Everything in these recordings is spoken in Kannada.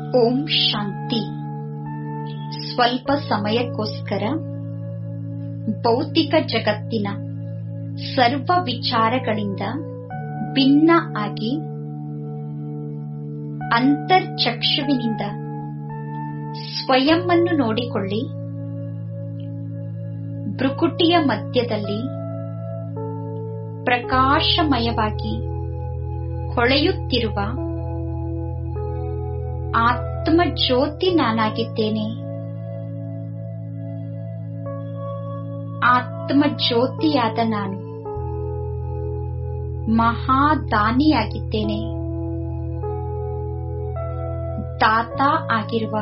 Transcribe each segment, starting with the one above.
ಓಂ ಶಾಂತಿ ಸ್ವಲ್ಪ ಸಮಯಕ್ಕೋಸ್ಕರ ಭೌತಿಕ ಜಗತ್ತಿನ ಸರ್ವ ವಿಚಾರಗಳಿಂದ ಭಿನ್ನ ಆಗಿ ಅಂತರ್ಚಕ್ಷುವಿನಿಂದ ಸ್ವಯಂ ಅನ್ನು ನೋಡಿಕೊಳ್ಳಿ ಭ್ರುಕುಟಿಯ ಮಧ್ಯದಲ್ಲಿ ಪ್ರಕಾಶಮಯವಾಗಿ ಹೊಳೆಯುತ್ತಿರುವ ಆತ್ಮ ಜ್ಯೋತಿ ನಾನಾಗಿದ್ದೇನೆ ಆತ್ಮ ಜ್ಯೋತಿಯಾದ ನಾನು ಮಹಾದಾನಿಯಾಗಿದ್ದೇನೆ ದಾತ ಆಗಿರುವ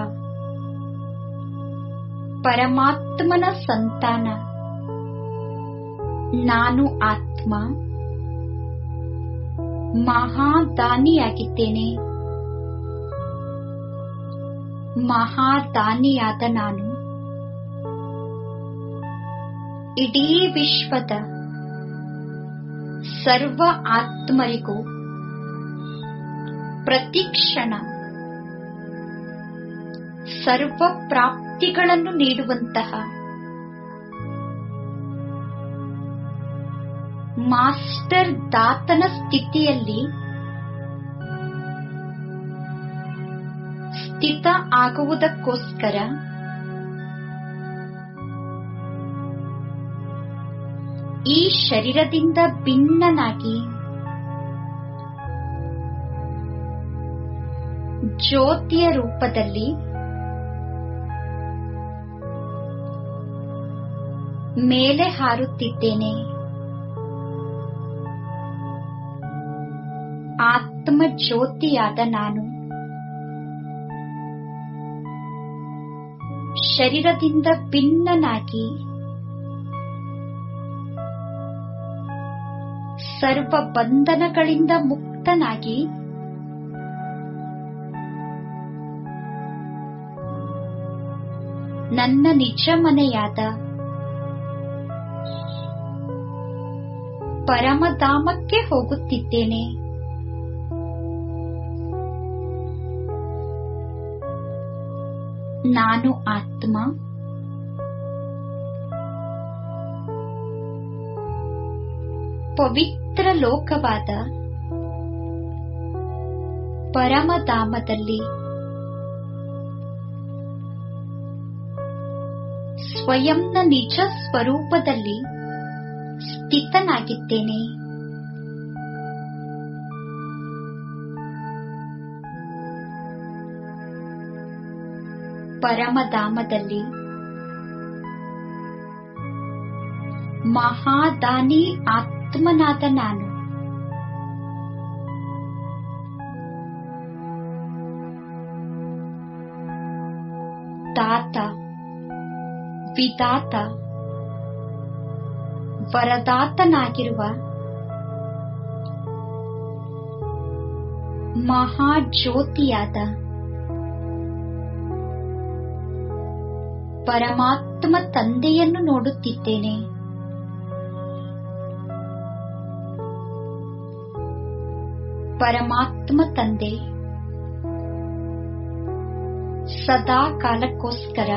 ಪರಮಾತ್ಮನ ಸಂತಾನ ನಾನು ಆತ್ಮ ಮಹಾದಾನಿಯಾಗಿದ್ದೇನೆ ಮಹಾದಾನಿಯಾದ ನಾನು ಇಡೀ ವಿಶ್ವದ ಸರ್ವ ಆತ್ಮರಿಗೂ ಪ್ರತಿಕ್ಷಣ ಸರ್ವ ಪ್ರಾಪ್ತಿಗಳನ್ನು ನೀಡುವಂತಹ ಮಾಸ್ಟರ್ ದಾತನ ಸ್ಥಿತಿಯಲ್ಲಿ ಸ್ಥಿತ ಆಗುವುದಕ್ಕೋಸ್ಕರ ಈ ಶರೀರದಿಂದ ಭಿನ್ನನಾಗಿ ಜ್ಯೋತಿಯ ರೂಪದಲ್ಲಿ ಮೇಲೆ ಹಾರುತ್ತಿದ್ದೇನೆ ಆತ್ಮ ಜ್ಯೋತಿಯಾದ ನಾನು ಶರೀರದಿಂದ ಭಿನ್ನನಾಗಿ ಸರ್ವ ಬಂಧನಗಳಿಂದ ಮುಕ್ತನಾಗಿ ನನ್ನ ನಿಜ ಮನೆಯಾದ ಪರಮಧಾಮಕ್ಕೆ ಹೋಗುತ್ತಿದ್ದೇನೆ ನಾನು ಆತ್ಮ ಪವಿತ್ರ ಲೋಕವಾದ ಪರಮಧಾಮದಲ್ಲಿ ಸ್ವಯಂನ ನಿಜ ಸ್ವರೂಪದಲ್ಲಿ ಸ್ಥಿತನಾಗಿದ್ದೇನೆ ಪರಮಧಾಮದಲ್ಲಿ ಮಹಾದಾನಿ ಆತ್ಮನಾದ ನಾನು ದಾತ ವಿದಾತ ವರದಾತನಾಗಿರುವ ಮಹಾಜ್ಯೋತಿಯಾದ ಪರಮಾತ್ಮ ತಂದೆಯನ್ನು ನೋಡುತ್ತಿದ್ದೇನೆ ಪರಮಾತ್ಮ ತಂದೆ ಸದಾ ಕಾಲಕ್ಕೋಸ್ಕರ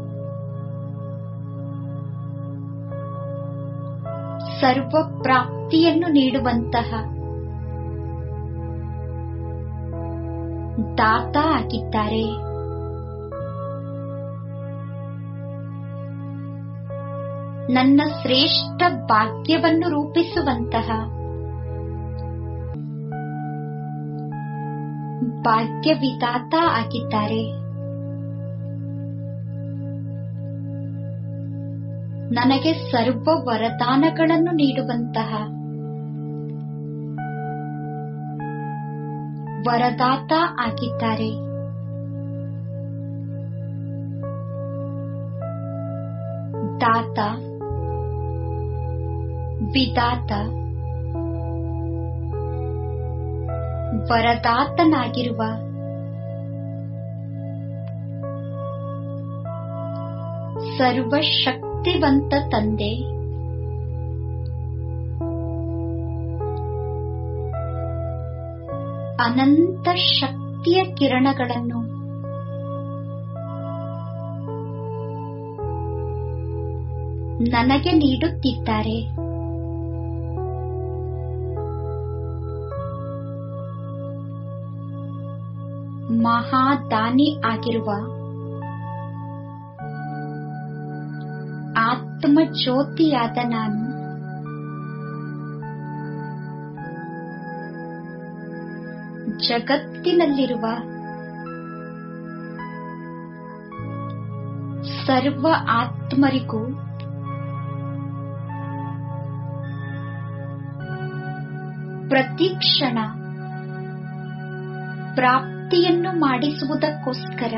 ಸರ್ವ ಪ್ರಾಪ್ತಿಯನ್ನು ನೀಡುವಂತಹ ದಾತ ಆಗಿದ್ದಾರೆ ನನ್ನ ಶ್ರೇಷ್ಠ ಭಾಗ್ಯವನ್ನು ರೂಪಿಸುವಂತಹ ಭಾಗ್ಯವಿದಾತ ಆಗಿದ್ದಾರೆ ನನಗೆ ಸರ್ವ ವರದಾನಗಳನ್ನು ನೀಡುವಂತಹ ವರದಾತ ಆಗಿದ್ದಾರೆ ದಾತ ವಿದಾತ ವರದಾತನಾಗಿರುವ ಸರ್ವಶಕ್ತಿವಂತ ತಂದೆ ಅನಂತ ಶಕ್ತಿಯ ಕಿರಣಗಳನ್ನು ನನಗೆ ನೀಡುತ್ತಿದ್ದಾರೆ ಮಹಾದಾನಿ ಆಗಿರುವ ಆತ್ಮ ಜ್ಯೋತಿಯಾದ ನಾನು ಜಗತ್ತಿನಲ್ಲಿರುವ ಸರ್ವ ಆತ್ಮರಿಗೂ ಪ್ರತಿಕ್ಷಣ ಪ್ರಾಪ್ತಿಯನ್ನು ಮಾಡಿಸುವುದಕ್ಕೋಸ್ಕರ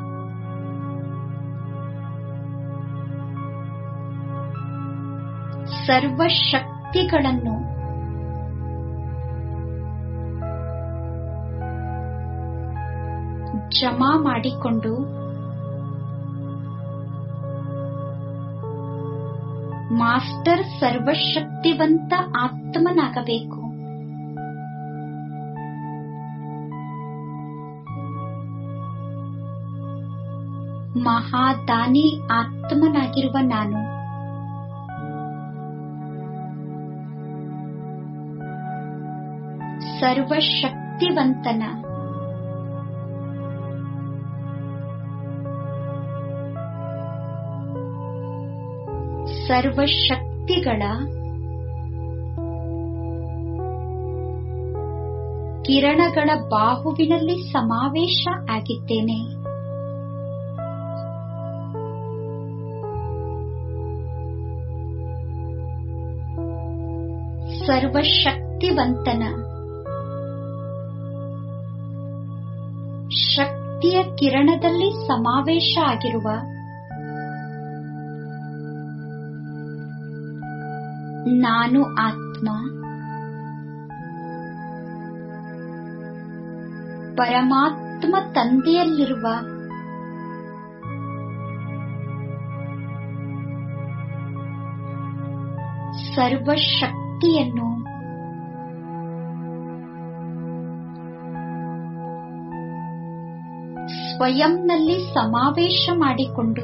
ಸರ್ವ ಶಕ್ತಿಗಳನ್ನು ಜಮಾ ಮಾಡಿಕೊಂಡು ಮಾಸ್ಟರ್ ಸರ್ವಶಕ್ತಿವಂತ ಆತ್ಮನಾಗಬೇಕು ಮಹಾದಾನಿ ಆತ್ಮನಾಗಿರುವ ನಾನು ಸರ್ವಶಕ್ತಿವಂತನ ಸರ್ವಶಕ್ತಿಗಳ ಕಿರಣಗಳ ಬಾಹುವಿನಲ್ಲಿ ಸಮಾವೇಶ ಆಗಿದ್ದೇನೆ ಸರ್ವಶಕ್ತಿವಂತನ ಶಕ್ತಿಯ ಕಿರಣದಲ್ಲಿ ಸಮಾವೇಶ ಆಗಿರುವ ನಾನು ಆತ್ಮ ಪರಮಾತ್ಮ ತಂದೆಯಲ್ಲಿರುವ ಸರ್ವಶಕ್ತಿಯನ್ನು ಸ್ವಯಂನಲ್ಲಿ ಸಮಾವೇಶ ಮಾಡಿಕೊಂಡು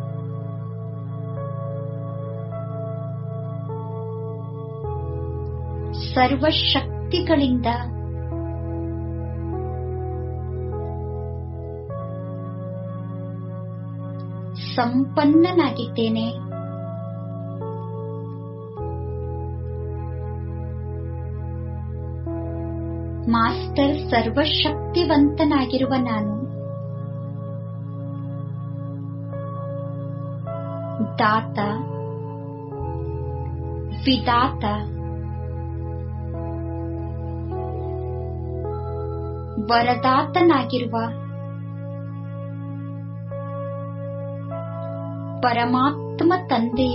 ಸರ್ವಶಕ್ತಿಗಳಿಂದ ಸಂಪನ್ನನಾಗಿದ್ದೇನೆ ಮಾಸ್ಟರ್ ಸರ್ವಶಕ್ತಿವಂತನಾಗಿರುವ ನಾನು ದಾತ ವಿದಾತ ವರದಾತನಾಗಿರುವ ಪರಮಾತ್ಮ ತಂದೆಯ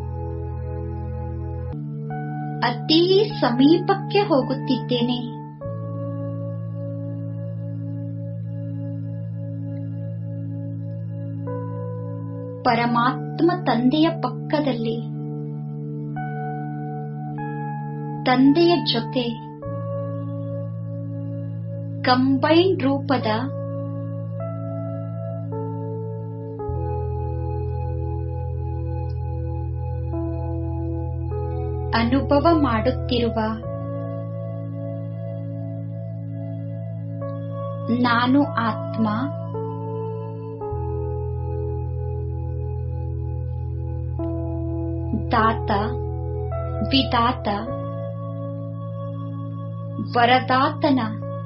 ಅತೀ ಸಮೀಪಕ್ಕೆ ಹೋಗುತ್ತಿದ್ದೇನೆ ಪರಮಾತ್ಮ ತಂದೆಯ ಪಕ್ಕದಲ್ಲಿ ತಂದೆಯ ಜೊತೆ ಕಂಬೈನ್ ರೂಪದ ಅನುಭವ ಮಾಡುತ್ತಿರುವ ನಾನು ಆತ್ಮ ದಾತ ವಿದಾತ ವರದಾತನ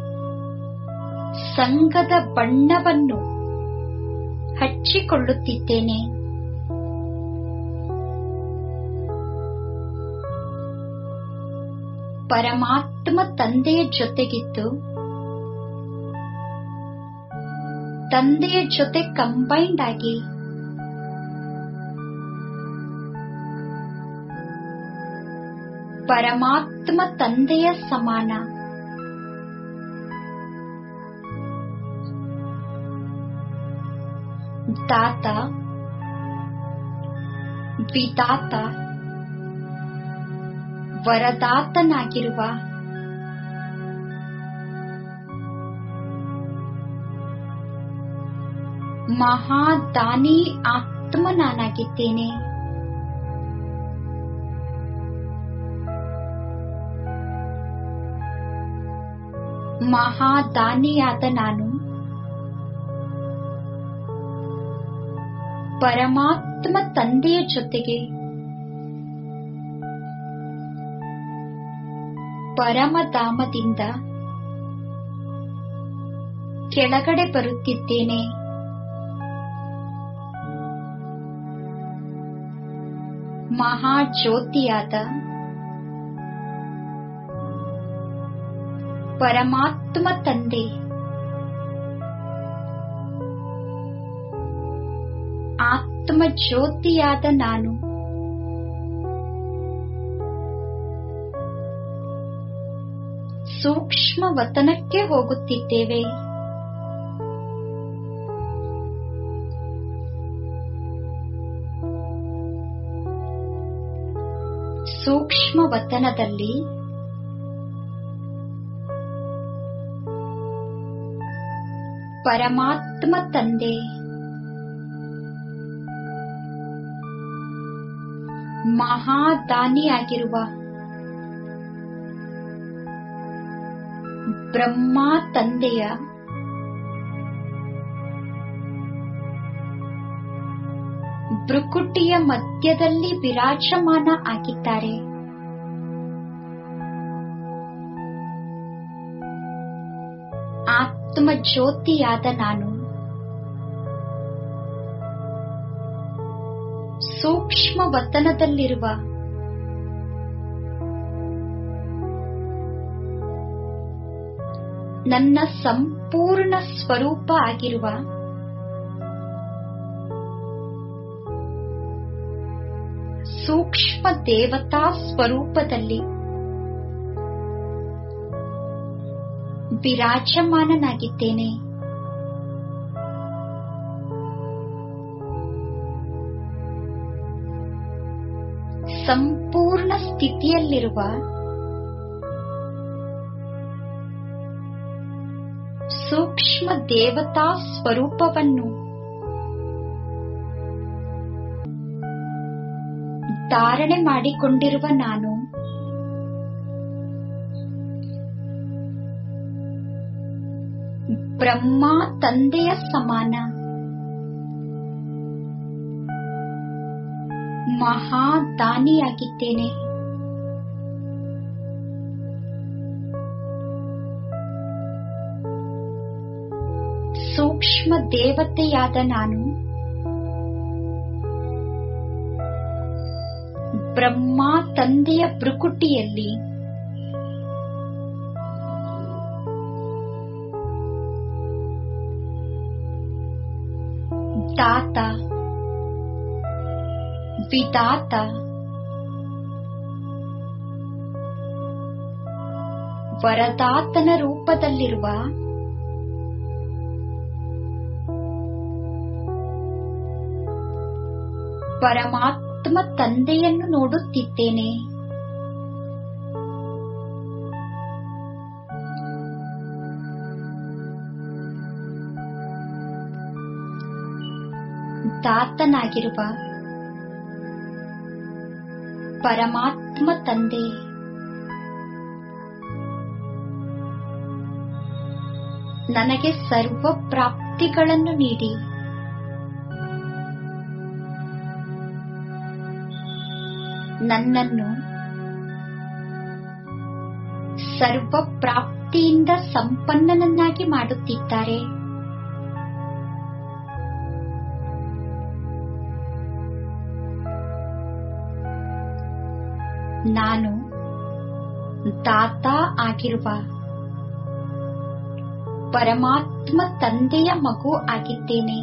ಸಂಘದ ಬಣ್ಣವನ್ನು ಹಚ್ಚಿಕೊಳ್ಳುತ್ತಿದ್ದೇನೆ ಪರಮಾತ್ಮ ತಂದೆಯ ಜೊತೆಗಿದ್ದು ತಂದೆಯ ಜೊತೆ ಕಂಬೈಂಡ್ ಆಗಿ ಪರಮಾತ್ಮ ತಂದೆಯ ಸಮಾನ ದಾತ ವಿದಾತ ವರದಾತನಾಗಿರುವ ಮಹಾದಾನಿ ಆತ್ಮ ನಾನಾಗಿದ್ದೇನೆ ಮಹಾದಾನಿಯಾದ ನಾನು ಪರಮಾತ್ಮ ತಂದೆಯ ಜೊತೆಗೆ ಪರಮಧಾಮದಿಂದ ಕೆಳಗಡೆ ಬರುತ್ತಿದ್ದೇನೆ ಮಹಾಜ್ಯೋತಿಯಾದ ಪರಮಾತ್ಮ ತಂದೆ ಆತ್ಮ ಜ್ಯೋತಿಯಾದ ನಾನು ಸೂಕ್ಷ್ಮ ವತನಕ್ಕೆ ಹೋಗುತ್ತಿದ್ದೇವೆ ಸೂಕ್ಷ್ಮ ವತನದಲ್ಲಿ ಪರಮಾತ್ಮ ತಂದೆ ಮಹಾದಾನಿಯಾಗಿರುವ ಬ್ರಹ್ಮ ತಂದೆಯ ಭ್ರುಕುಟಿಯ ಮಧ್ಯದಲ್ಲಿ ವಿರಾಜಮಾನ ಆಗಿದ್ದಾರೆ ಆತ್ಮ ಜ್ಯೋತಿಯಾದ ನಾನು ಸೂಕ್ಷ್ಮ ವತನದಲ್ಲಿರುವ ನನ್ನ ಸಂಪೂರ್ಣ ಸ್ವರೂಪ ಆಗಿರುವ ಸೂಕ್ಷ್ಮ ದೇವತಾ ಸ್ವರೂಪದಲ್ಲಿ ವಿರಾಜಮಾನನಾಗಿದ್ದೇನೆ ಸಂಪೂರ್ಣ ಸ್ಥಿತಿಯಲ್ಲಿರುವ ಸೂಕ್ಷ್ಮ ದೇವತಾ ಸ್ವರೂಪವನ್ನು ಧಾರಣೆ ಮಾಡಿಕೊಂಡಿರುವ ನಾನು ಬ್ರಹ್ಮ ತಂದೆಯ ಸಮಾನ ಮಹಾದಾನಿಯಾಗಿದ್ದೇನೆ ಸೂಕ್ಷ್ಮ ದೇವತೆಯಾದ ನಾನು ಬ್ರಹ್ಮ ತಂದೆಯ ಭ್ರುಕುಟಿಯಲ್ಲಿ ದಾತ ವಿದಾತ ವರದಾತನ ರೂಪದಲ್ಲಿರುವ ಪರಮಾತ್ಮ ತಂದೆಯನ್ನು ನೋಡುತ್ತಿದ್ದೇನೆ ದಾತನಾಗಿರುವ ಪರಮಾತ್ಮ ತಂದೆ ನನಗೆ ಸರ್ವ ಪ್ರಾಪ್ತಿಗಳನ್ನು ನೀಡಿ ನನ್ನನ್ನು ಸರ್ವ ಪ್ರಾಪ್ತಿಯಿಂದ ಸಂಪನ್ನನನ್ನಾಗಿ ಮಾಡುತ್ತಿದ್ದಾರೆ ನಾನು ದಾತ ಆಗಿರುವ ಪರಮಾತ್ಮ ತಂದೆಯ ಮಗು ಆಗಿದ್ದೇನೆ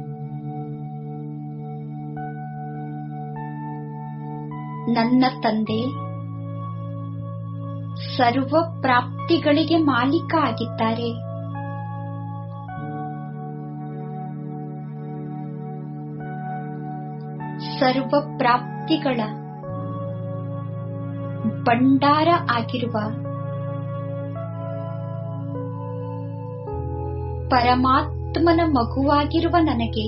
ನನ್ನ ತಂದೆ ಸರ್ವ ಪ್ರಾಪ್ತಿಗಳಿಗೆ ಮಾಲೀಕ ಆಗಿದ್ದಾರೆ ಸರ್ವ ಪ್ರಾಪ್ತಿಗಳ ಭಂಡಾರ ಆಗಿರುವ ಪರಮಾತ್ಮನ ಮಗುವಾಗಿರುವ ನನಗೆ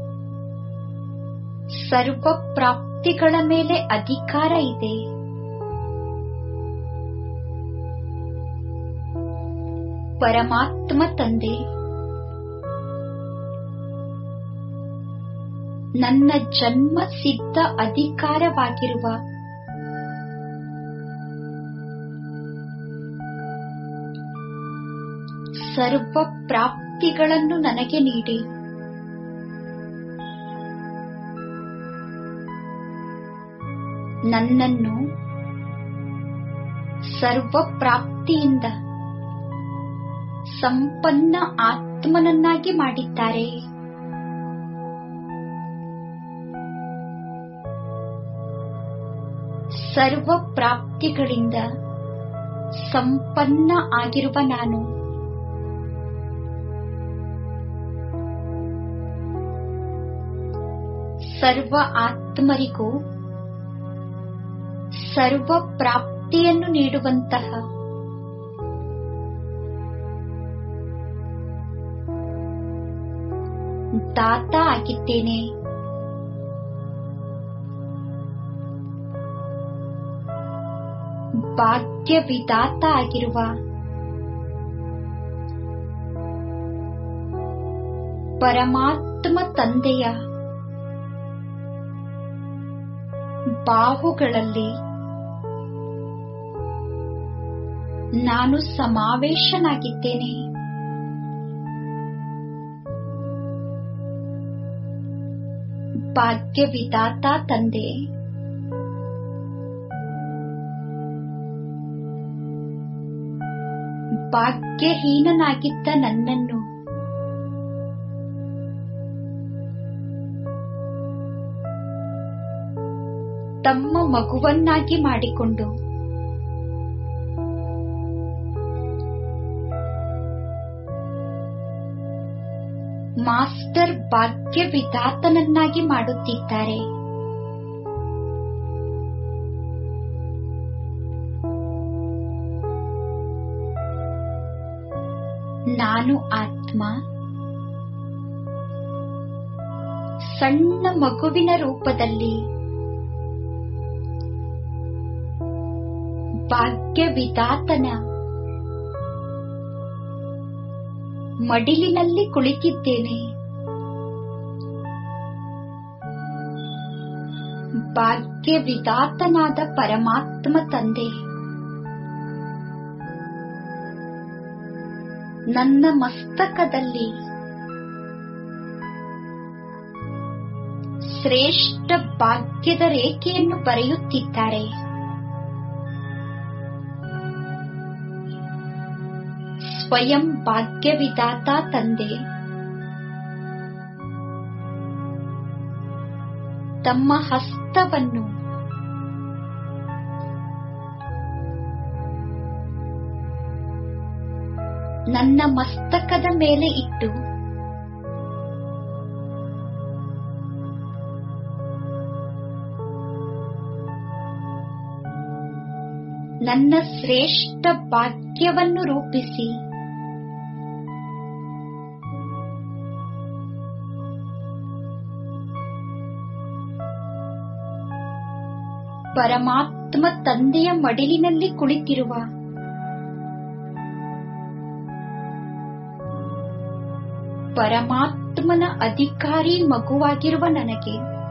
ಸರ್ವ ಪ್ರಾಪ್ತಿಗಳ ಮೇಲೆ ಅಧಿಕಾರ ಇದೆ ಪರಮಾತ್ಮ ತಂದೆ ನನ್ನ ಜನ್ಮ ಸಿದ್ಧ ಅಧಿಕಾರವಾಗಿರುವ ಸರ್ವ ಪ್ರಾಪ್ತಿಗಳನ್ನು ನನಗೆ ನೀಡಿ ನನ್ನನ್ನು ಸರ್ವ ಪ್ರಾಪ್ತಿಯಿಂದ ಸಂಪನ್ನ ಆತ್ಮನನ್ನಾಗಿ ಮಾಡಿದ್ದಾರೆ ಸರ್ವ ಪ್ರಾಪ್ತಿಗಳಿಂದ ಸಂಪನ್ನ ಆಗಿರುವ ನಾನು ಸರ್ವ ಆತ್ಮರಿಗೂ ಸರ್ವ ಪ್ರಾಪ್ತಿಯನ್ನು ನೀಡುವಂತಹ ದಾತ ಆಗಿದ್ದೇನೆ ಭಾಗ್ಯ ವಿದಾತ ಆಗಿರುವ ಪರಮಾತ್ಮ ತಂದೆಯ ಬಾಹುಗಳಲ್ಲಿ ನಾನು ಸಮಾವೇಶನಾಗಿದ್ದೇನೆ ಭಾಗ್ಯ ವಿದಾತ ತಂದೆ ಭಾಗ್ಯಹೀನನಾಗಿದ್ದ ನನ್ನನ್ನು ತಮ್ಮ ಮಗುವನ್ನಾಗಿ ಮಾಡಿಕೊಂಡು ಮಾಸ್ಟರ್ ಭಾಗ್ಯ ವಿಧಾತನನ್ನಾಗಿ ಮಾಡುತ್ತಿದ್ದಾರೆ ನಾನು ಆತ್ಮ ಸಣ್ಣ ಮಗುವಿನ ರೂಪದಲ್ಲಿ ಭಾಗ್ಯ ವಿಧಾತನ ಮಡಿಲಿನಲ್ಲಿ ಕುಳಿತಿದ್ದೇನೆ ಭಾಗ್ಯ ವಿಧಾತನಾದ ಪರಮಾತ್ಮ ತಂದೆ ನನ್ನ ಮಸ್ತಕದಲ್ಲಿ ಶ್ರೇಷ್ಠ ಭಾಗ್ಯದ ರೇಖೆಯನ್ನು ಬರೆಯುತ್ತಿದ್ದಾರೆ ಸ್ವಯಂ ಭಾಗ್ಯ ವಿಧಾತ ತಂದೆ ತಮ್ಮ ಹಸ್ತವನ್ನು ನನ್ನ ಮಸ್ತಕದ ಮೇಲೆ ಇಟ್ಟು ನನ್ನ ಶ್ರೇಷ್ಠ ಭಾಗ್ಯವನ್ನು ರೂಪಿಸಿ ಪರಮಾತ್ಮ ತಂದೆಯ ಮಡಿಲಿನಲ್ಲಿ ಕುಳಿತಿರುವ ಪರಮಾತ್ಮನ ಅಧಿಕಾರಿ ಮಗುವಾಗಿರುವ ನನಗೆ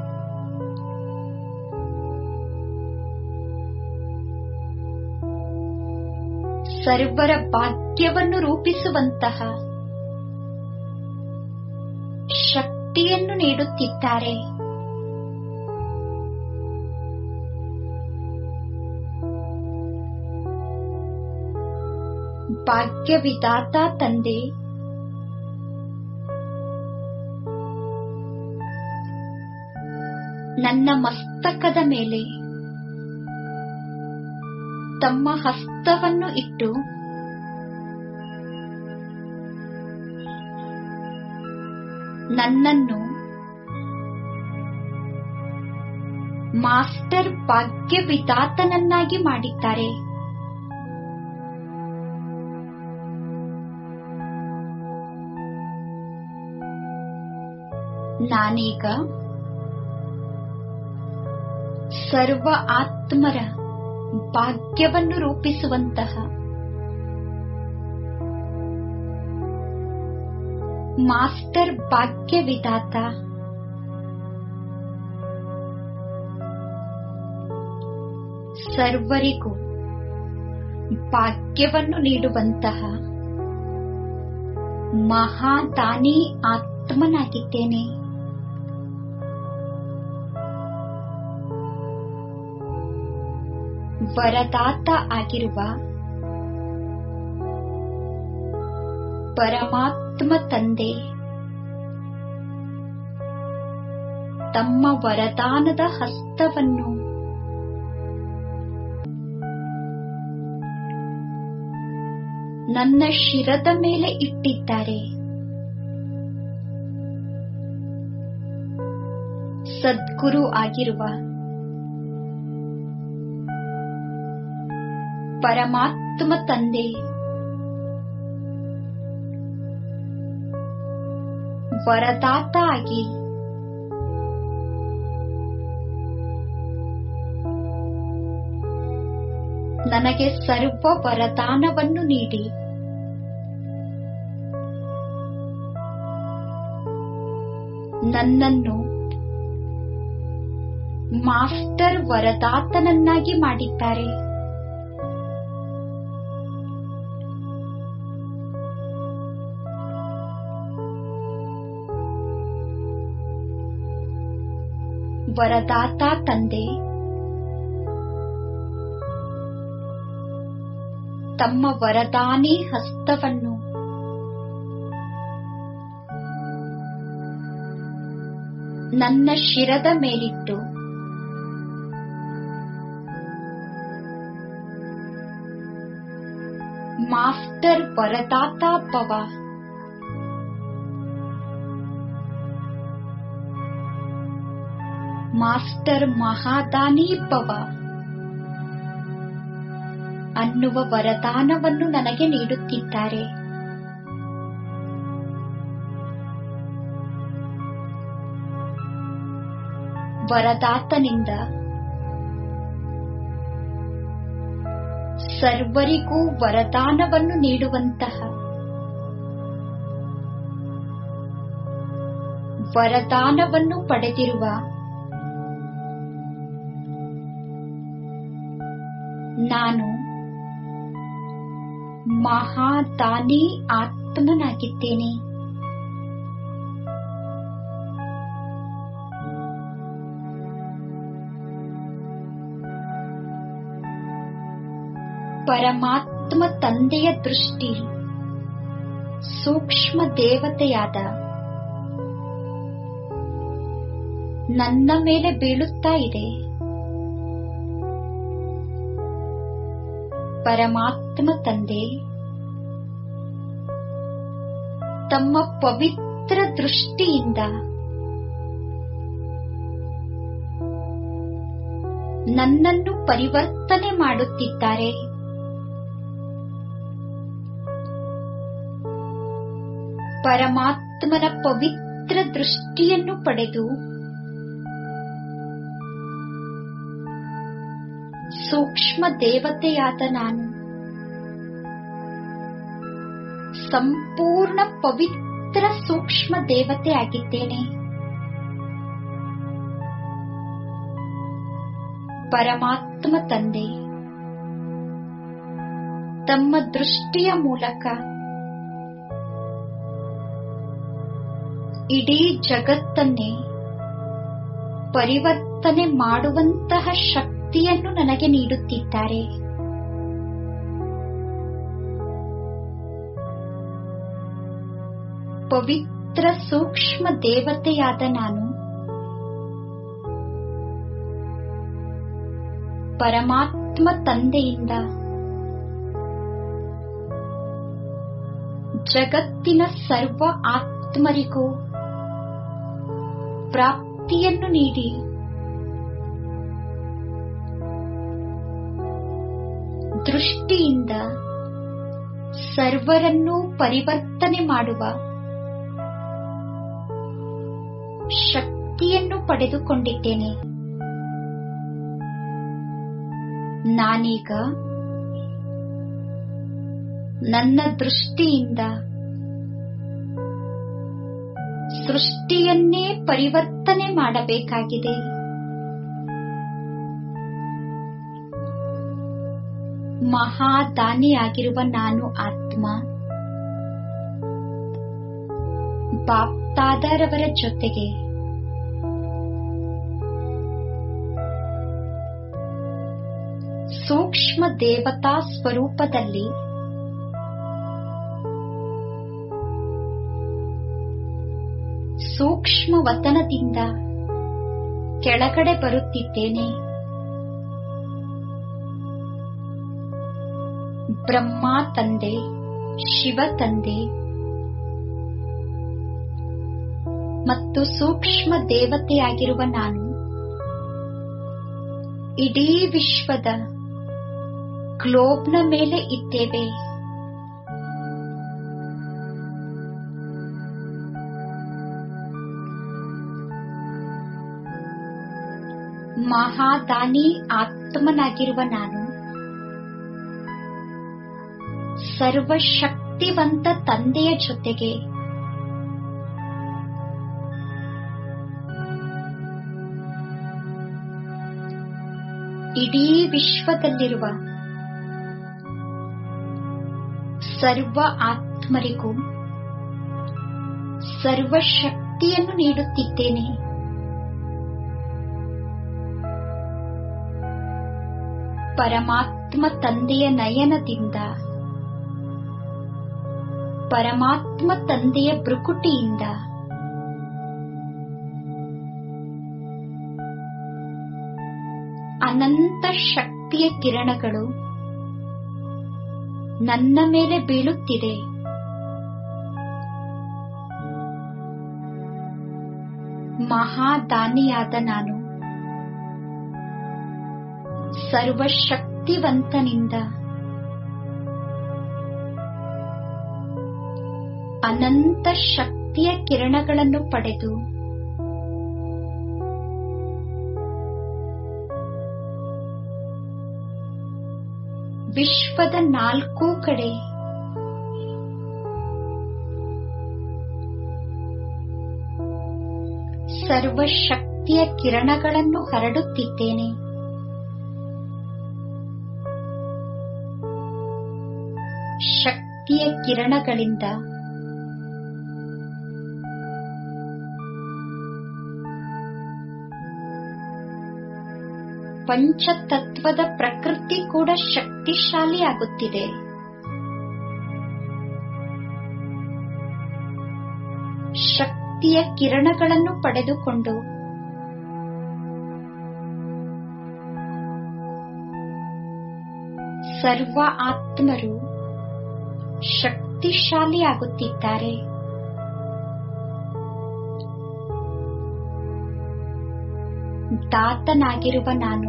ಸರ್ವರ ಭಾಗ್ಯವನ್ನು ರೂಪಿಸುವಂತಹ ಶಕ್ತಿಯನ್ನು ನೀಡುತ್ತಿದ್ದಾರೆ ಭಾಗ್ಯ ವಿಧಾತ ತಂದೆ ನನ್ನ ಮಸ್ತಕದ ಮೇಲೆ ತಮ್ಮ ಹಸ್ತವನ್ನು ಇಟ್ಟು ನನ್ನನ್ನು ಮಾಸ್ಟರ್ ಭಾಗ್ಯ ವಿಧಾತನನ್ನಾಗಿ ಮಾಡಿದ್ದಾರೆ ನಾನೀಗ ಸರ್ವ ಆತ್ಮರ ಭಾಗ್ಯವನ್ನು ರೂಪಿಸುವಂತಹ ಮಾಸ್ಟರ್ ಭಾಗ್ಯ ವಿಧಾತ ಸರ್ವರಿಗೂ ಭಾಗ್ಯವನ್ನು ನೀಡುವಂತಹ ಮಹಾದಾನಿ ಆತ್ಮನಾಗಿದ್ದೇನೆ ವರದಾತ ಆಗಿರುವ ಪರಮಾತ್ಮ ತಂದೆ ತಮ್ಮ ವರದಾನದ ಹಸ್ತವನ್ನು ನನ್ನ ಶಿರದ ಮೇಲೆ ಇಟ್ಟಿದ್ದಾರೆ ಸದ್ಗುರು ಆಗಿರುವ ಪರಮಾತ್ಮ ತಂದೆ ವರದಾತ ಆಗಿ ನನಗೆ ಸರ್ವ ವರದಾನವನ್ನು ನೀಡಿ ನನ್ನನ್ನು ಮಾಸ್ಟರ್ ವರದಾತನನ್ನಾಗಿ ಮಾಡಿದ್ದಾರೆ ವರದಾತ ತಂದೆ ತಮ್ಮ ವರದಾನಿ ಹಸ್ತವನ್ನು ನನ್ನ ಶಿರದ ಮೇಲಿಟ್ಟು ಮಾಸ್ಟರ್ ವರದಾತ ಭವ ಮಾಸ್ಟರ್ ಮಹಾದಾನಿ ಭವ ಅನ್ನುವ ವರದಾನವನ್ನು ನನಗೆ ನೀಡುತ್ತಿದ್ದಾರೆ ವರದಾತನಿಂದ ಸರ್ವರಿಗೂ ವರದಾನವನ್ನು ನೀಡುವಂತಹ ವರದಾನವನ್ನು ಪಡೆದಿರುವ ನಾನು ಮಹಾದಾನಿ ಆತ್ಮನಾಗಿದ್ದೇನೆ ಪರಮಾತ್ಮ ತಂದೆಯ ದೃಷ್ಟಿ ಸೂಕ್ಷ್ಮ ದೇವತೆಯಾದ ನನ್ನ ಮೇಲೆ ಬೀಳುತ್ತಾ ಇದೆ ಪರಮಾತ್ಮ ತಂದೆ ತಮ್ಮ ಪವಿತ್ರ ದೃಷ್ಟಿಯಿಂದ ನನ್ನನ್ನು ಪರಿವರ್ತನೆ ಮಾಡುತ್ತಿದ್ದಾರೆ ಪರಮಾತ್ಮನ ಪವಿತ್ರ ದೃಷ್ಟಿಯನ್ನು ಪಡೆದು ಸೂಕ್ಷ್ಮ ದೇವತೆಯಾದ ನಾನು ಸಂಪೂರ್ಣ ಪವಿತ್ರ ಸೂಕ್ಷ್ಮ ದೇವತೆ ಆಗಿದ್ದೇನೆ ಪರಮಾತ್ಮ ತಂದೆ ತಮ್ಮ ದೃಷ್ಟಿಯ ಮೂಲಕ ಇಡೀ ಜಗತ್ತನ್ನೇ ಪರಿವರ್ತನೆ ಮಾಡುವಂತಹ ಶಕ್ತಿಯನ್ನು ನನಗೆ ನೀಡುತ್ತಿದ್ದಾರೆ ಪವಿತ್ರ ಸೂಕ್ಷ್ಮ ದೇವತೆಯಾದ ನಾನು ಪರಮಾತ್ಮ ತಂದೆಯಿಂದ ಜಗತ್ತಿನ ಸರ್ವ ಆತ್ಮರಿಗೂ ಪ್ರಾಪ್ತಿಯನ್ನು ನೀಡಿ ದೃಷ್ಟಿಯಿಂದ ಸರ್ವರನ್ನೂ ಪರಿವರ್ತನೆ ಮಾಡುವ ಶಕ್ತಿಯನ್ನು ಪಡೆದುಕೊಂಡಿದ್ದೇನೆ ನಾನೀಗ ನನ್ನ ದೃಷ್ಟಿಯಿಂದ ಸೃಷ್ಟಿಯನ್ನೇ ಪರಿವರ್ತನೆ ಮಾಡಬೇಕಾಗಿದೆ ಮಹಾದಾನಿಯಾಗಿರುವ ನಾನು ಆತ್ಮ ಬಾಪ್ತಾದರವರ ಜೊತೆಗೆ ಸೂಕ್ಷ್ಮ ದೇವತಾ ಸ್ವರೂಪದಲ್ಲಿ ಸೂಕ್ಷ್ಮ ವತನದಿಂದ ಕೆಳಗಡೆ ಬರುತ್ತಿದ್ದೇನೆ ಬ್ರಹ್ಮ ತಂದೆ ಶಿವ ತಂದೆ ಮತ್ತು ಸೂಕ್ಷ್ಮ ದೇವತೆಯಾಗಿರುವ ನಾನು ಇಡೀ ವಿಶ್ವದ ಗ್ಲೋಬ್ನ ಮೇಲೆ ಇದ್ದೇವೆ ಮಹಾದಾನಿ ಆತ್ಮನಾಗಿರುವ ನಾನು ಸರ್ವಶಕ್ತಿವಂತ ತಂದೆಯ ಜೊತೆಗೆ ಇಡೀ ವಿಶ್ವದಲ್ಲಿರುವ ಸರ್ವ ಆತ್ಮರಿಗೂ ಸರ್ವಶಕ್ತಿಯನ್ನು ನೀಡುತ್ತಿದ್ದೇನೆ ಪರಮಾತ್ಮ ತಂದೆಯ ನಯನದಿಂದ ಪರಮಾತ್ಮ ತಂದೆಯ ಬೃಕುಟಿಯಿಂದ ಅನಂತ ಶಕ್ತಿಯ ಕಿರಣಗಳು ನನ್ನ ಮೇಲೆ ಬೀಳುತ್ತಿದೆ ಮಹಾದಾನಿಯಾದ ನಾನು ಸರ್ವಶಕ್ತಿವಂತನಿಂದ ಅನಂತ ಶಕ್ತಿಯ ಕಿರಣಗಳನ್ನು ಪಡೆದು ವಿಶ್ವದ ನಾಲ್ಕೂ ಕಡೆ ಸರ್ವಶಕ್ತಿಯ ಕಿರಣಗಳನ್ನು ಹರಡುತ್ತಿದ್ದೇನೆ ಶಕ್ತಿಯ ಕಿರಣಗಳಿಂದ ಪಂಚತತ್ವದ ಪ್ರಕೃತಿ ಕೂಡ ಶಕ್ತಿಶಾಲಿಯಾಗುತ್ತಿದೆ ಶಕ್ತಿಯ ಕಿರಣಗಳನ್ನು ಪಡೆದುಕೊಂಡು ಸರ್ವ ಆತ್ಮರು ಶಕ್ತಿಶಾಲಿಯಾಗುತ್ತಿದ್ದಾರೆ ದಾತನಾಗಿರುವ ನಾನು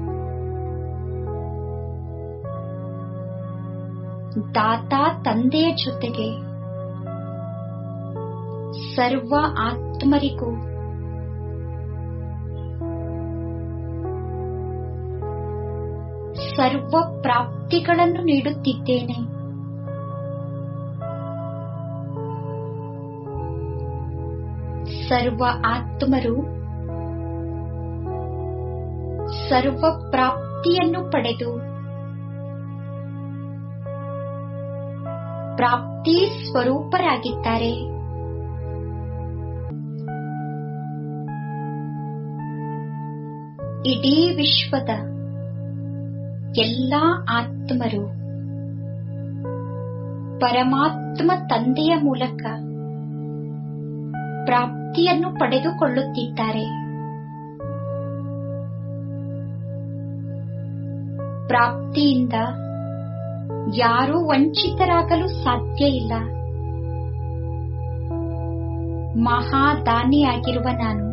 ದಾತ ತಂದೆಯ ಜೊತೆಗೆ ಸರ್ವ ಆತ್ಮರಿಗೂ ಸರ್ವ ಪ್ರಾಪ್ತಿಗಳನ್ನು ನೀಡುತ್ತಿದ್ದೇನೆ ಸರ್ವ ಆತ್ಮರು ಸರ್ವ ಪ್ರಾಪ್ತಿಯನ್ನು ಪಡೆದು ಪ್ರಾಪ್ತಿ ಸ್ವರೂಪರಾಗಿದ್ದಾರೆ ಇಡೀ ವಿಶ್ವದ ಎಲ್ಲಾ ಆತ್ಮರು ಪರಮಾತ್ಮ ತಂದೆಯ ಮೂಲಕ ಪ್ರಾಪ್ತಿಯನ್ನು ಪಡೆದುಕೊಳ್ಳುತ್ತಿದ್ದಾರೆ ಪ್ರಾಪ್ತಿಯಿಂದ ಯಾರೂ ವಂಚಿತರಾಗಲು ಸಾಧ್ಯ ಇಲ್ಲ ಮಹಾದಾನಿಯಾಗಿರುವ ನಾನು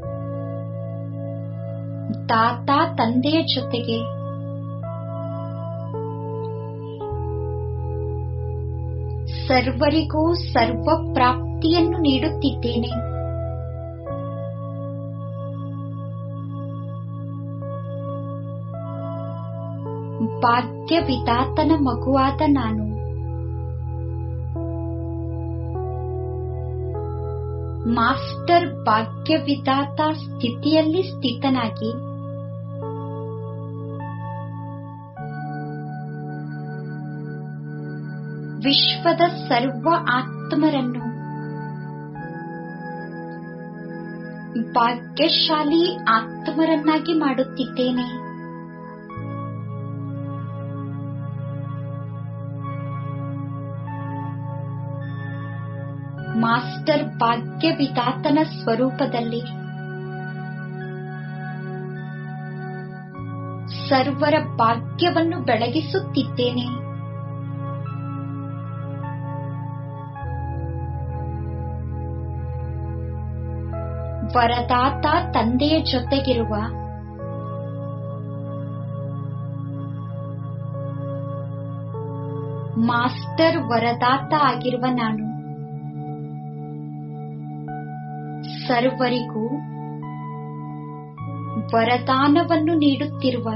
ತಾತ ತಂದೆಯ ಜೊತೆಗೆ ಸರ್ವರಿಗೂ ಸರ್ವ ಪ್ರಾಪ್ತಿಯನ್ನು ನೀಡುತ್ತಿದ್ದೇನೆ ಭಾಗ್ಯ ವಿಧಾತನ ಮಗುವಾದ ನಾನು ಮಾಸ್ಟರ್ ಭಾಗ್ಯವಿದಾತ ಸ್ಥಿತಿಯಲ್ಲಿ ಸ್ಥಿತನಾಗಿ ವಿಶ್ವದ ಸರ್ವ ಆತ್ಮರನ್ನು ಭಾಗ್ಯಶಾಲಿ ಆತ್ಮರನ್ನಾಗಿ ಮಾಡುತ್ತಿದ್ದೇನೆ ಮಾಸ್ಟರ್ ಭಾಗ್ಯವಿದಾತನ ಸ್ವರೂಪದಲ್ಲಿ ಸರ್ವರ ಭಾಗ್ಯವನ್ನು ಬೆಳಗಿಸುತ್ತಿದ್ದೇನೆ ವರದಾತ ತಂದೆಯ ಜೊತೆಗಿರುವ ಮಾಸ್ಟರ್ ವರದಾತ ಆಗಿರುವ ನಾನು ಸರ್ವರಿಗೂ ವರದಾನವನ್ನು ನೀಡುತ್ತಿರುವ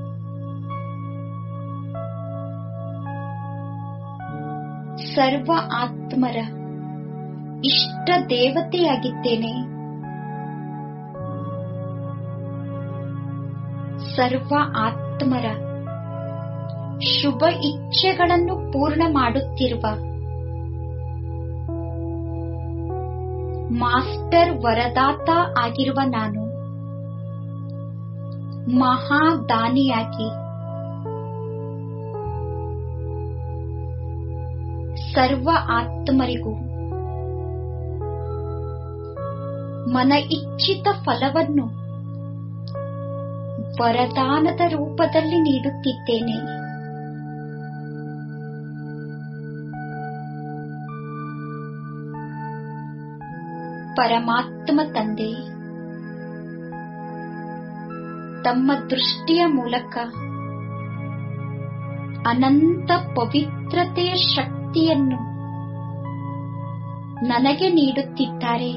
ಸರ್ವ ಆತ್ಮರ ಇಷ್ಟ ದೇವತೆಯಾಗಿದ್ದೇನೆ ಸರ್ವ ಆತ್ಮರ ಶುಭ ಇಚ್ಛೆಗಳನ್ನು ಪೂರ್ಣ ಮಾಡುತ್ತಿರುವ ಮಾಸ್ಟರ್ ವರದಾತ ಆಗಿರುವ ನಾನು ಮಹಾದಾನಿಯಾಗಿ ಸರ್ವ ಆತ್ಮರಿಗೂ ಮನ ಇಚ್ಛಿತ ಫಲವನ್ನು ವರದಾನದ ರೂಪದಲ್ಲಿ ನೀಡುತ್ತಿದ್ದೇನೆ ಪರಮಾತ್ಮ ತಂದೆ ತಮ್ಮ ದೃಷ್ಟಿಯ ಮೂಲಕ ಅನಂತ ಪವಿತ್ರತೆಯ ಶಕ್ತಿಯನ್ನು ನನಗೆ ನೀಡುತ್ತಿದ್ದಾರೆ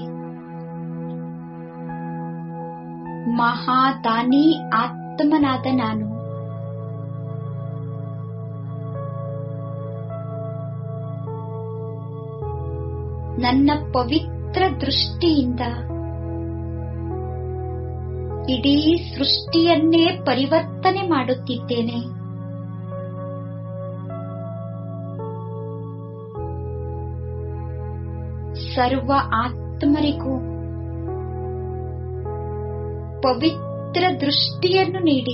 ಮಹಾದಾನಿ ಆತ್ಮನಾದ ನಾನು ನನ್ನ ಪವಿತ್ರ ದೃಷ್ಟಿಯಿಂದ ಇಡೀ ಸೃಷ್ಟಿಯನ್ನೇ ಪರಿವರ್ತನೆ ಮಾಡುತ್ತಿದ್ದೇನೆ ಸರ್ವ ಆತ್ಮರಿಗೂ ಪವಿತ್ರ ದೃಷ್ಟಿಯನ್ನು ನೀಡಿ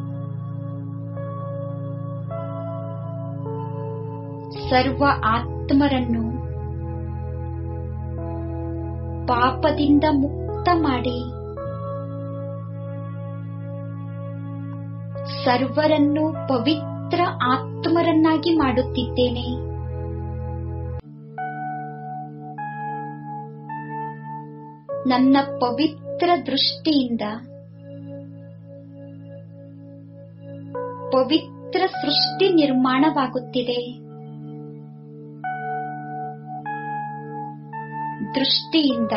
ಸರ್ವ ಆತ್ಮರನ್ನು ಪಾಪದಿಂದ ಮುಕ್ತ ಮಾಡಿ ಸರ್ವರನ್ನು ಪವಿತ್ರ ಆತ್ಮರನ್ನಾಗಿ ಮಾಡುತ್ತಿದ್ದೇನೆ ನನ್ನ ಪವಿತ್ರ ದೃಷ್ಟಿಯಿಂದ ಪವಿತ್ರ ಸೃಷ್ಟಿ ನಿರ್ಮಾಣವಾಗುತ್ತಿದೆ ದೃಷ್ಟಿಯಿಂದ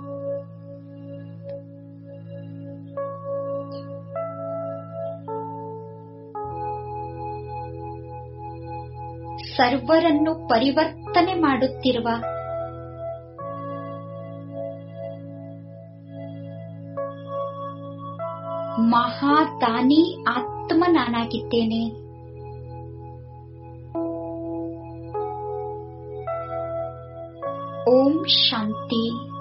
ಸರ್ವರನ್ನು ಪರಿವರ್ತನೆ ಮಾಡುತ್ತಿರುವ ಮಹಾದಾನಿ ಆತ್ಮ ನಾನಾಗಿದ್ದೇನೆ ಓಂ ಶಾಂತಿ